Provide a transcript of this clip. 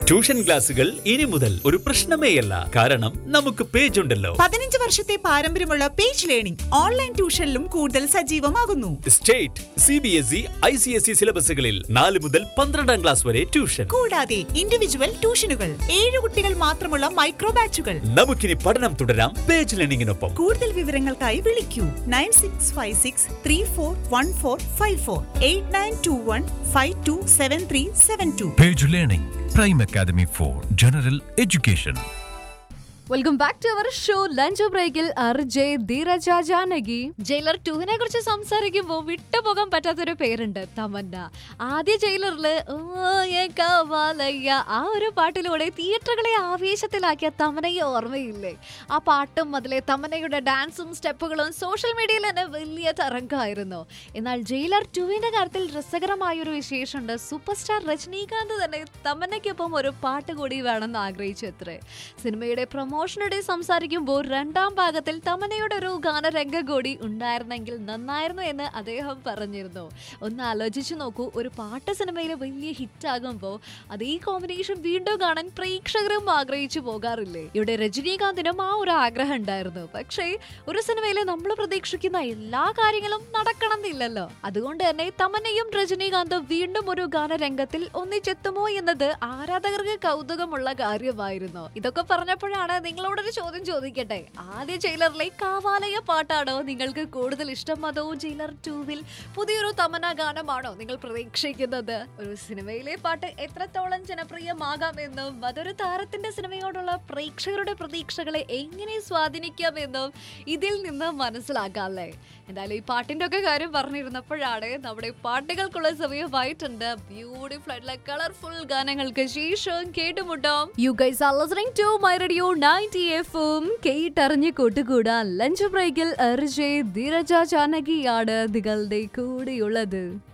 Tuition ക്ലാസുകൾ ഇനി മുതൽ ഒരു പ്രശ്നമേയല്ല കാരണം നമുക്ക് പേജ് ഉണ്ടല്ലോ പതിനഞ്ച് വർഷത്തെ പാരമ്പര്യമുള്ള പേജ് ലേണിംഗ് ഓൺലൈൻ ട്യൂഷനിലും കൂടുതൽ സജീവമാകുന്നു state C B S E I C S E സിലബസുകളിൽ നാല് മുതൽ പന്ത്രണ്ടാം ക്ലാസ് വരെ ട്യൂഷൻ കൂടാതെ ഇൻഡിവിജ്വൽ ട്യൂഷനുകൾ ഏഴ് കുട്ടികൾ മാത്രമുള്ള മൈക്രോ ബാച്ചുകൾ നമുക്കിനി പഠനം തുടരാം പേജ് ലേണിംഗിനൊപ്പം കൂടുതൽ വിവരങ്ങൾക്കായി വിളിക്കൂ nine six five six three four one four five four eight nine two one five two seven three seven two Page Learning, Prime Academy for General Education. Welcome back to our show lunch ബ്രേക്കിൽ അർജയ് ധീരജ Janaki jailer ടുവിനെ കുറിച്ച് സംസാരിക്കുമ്പോൾ വിട്ടുപോകാൻ പറ്റാത്തൊരു പേരുണ്ട് തമന്ന ആദ്യ ജയിലറില് ഓ ഏ കവാലയ്യ ആ ഒരു പാട്ടിലൂടെ തിയേറ്ററുകളെ ആവേശത്തിലാക്കിയ തമനയെ ഓർമ്മയില്ലേ ആ പാട്ടും അതിലെ തമനയുടെ ഡാൻസും സ്റ്റെപ്പുകളും സോഷ്യൽ മീഡിയയിൽ തന്നെ വലിയ തരംഗമായിരുന്നു എന്നാൽ ജയിലർ ടുവിന്റെ കാര്യത്തിൽ രസകരമായ ഒരു വിശേഷമുണ്ട് സൂപ്പർ സ്റ്റാർ രജനീകാന്ത് തന്നെ തമന്നയ്ക്കൊപ്പം ഒരു പാട്ട് കൂടി വേണമെന്ന് ആഗ്രഹിച്ചു അത്രേ സിനിമയുടെ പ്രൊമോഷനിടെ സംസാരിക്കുമ്പോൾ രണ്ടാം ഭാഗത്തിൽ തമനയുടെ ഒരു ഗാനരംഗം കൂടി ഉണ്ടായിരുന്നെങ്കിൽ നന്നായിരുന്നു എന്ന് അദ്ദേഹം പറഞ്ഞിരുന്നു ഒന്ന് ആലോചിച്ചു നോക്കൂ ഒരു പാട്ട് സിനിമയിൽ വലിയ ഹിറ്റ് ആകുമ്പോൾ അതേ കോമ്പിനേഷൻ വീണ്ടും കാണാൻ പ്രേക്ഷകരും ആഗ്രഹിച്ചു പോകാറില്ലേ ഇവിടെ രജനീകാന്തിനും ആ ഒരു ആഗ്രഹം ഉണ്ടായിരുന്നു പക്ഷേ ഒരു സിനിമയിൽ നമ്മൾ പ്രതീക്ഷിക്കുന്ന എല്ലാ കാര്യങ്ങളും നടക്കണമെന്നില്ലല്ലോ അതുകൊണ്ട് തന്നെ തമന്നയും രജനീകാന്തും വീണ്ടും ഒരു ഗാനരംഗത്തിൽ ഒന്നിച്ചെത്തുമോ എന്നത് ആരാധകർക്ക് കൗതുകമുള്ള കാര്യമായിരുന്നു ഇതൊക്കെ പറഞ്ഞപ്പോഴാണ് നിങ്ങളോടൊരു ചോദ്യം ചോദിക്കട്ടെ ആദ്യ ജയിലറിലെ കാവാലയ പാട്ടാണോ നിങ്ങൾക്ക് കൂടുതൽ ഇഷ്ടം അതോ ജയിലർ ടൂവിൽ പുതിയൊരു തമന ഗാനമാണോ നിങ്ങൾ പ്രതീക്ഷിക്കുന്നത് ഒരു സിനിമയിലെ പാട്ട് എത്രത്തോളം ജനപ്രിയമാകാമെന്നും അതൊരു താരത്തിന്റെ സിനിമയോടുള്ള പ്രേക്ഷകരുടെ പ്രതീക്ഷകളെ എങ്ങനെ സ്വാധീനിക്കാമെന്നും ഇതിൽ നിന്ന് മനസ്സിലാക്കാല്ലേ എന്തായാലും ഈ പാട്ടിന്റെ ഒക്കെ കാര്യം പറഞ്ഞിരുന്നപ്പോഴാണ് നമ്മുടെ പാട്ടുകൾക്കുള്ള സമയമായിട്ടുണ്ട് ബ്യൂട്ടിഫുൾ ആയിട്ടുള്ള കളർഫുൾ ഗാനങ്ങൾക്ക് ശേഷം കേട്ടുമുട്ടാം you guys are listening to my radio 90 എഫും കേട്ടറിഞ്ഞ് കൂട്ടുകൂടാൻ ലഞ്ച് ബ്രേക്കിൽ അർജയ് ധീരജ ജാനകിയാണ് നിങ്ങളുടെ കൂടെയുള്ളത്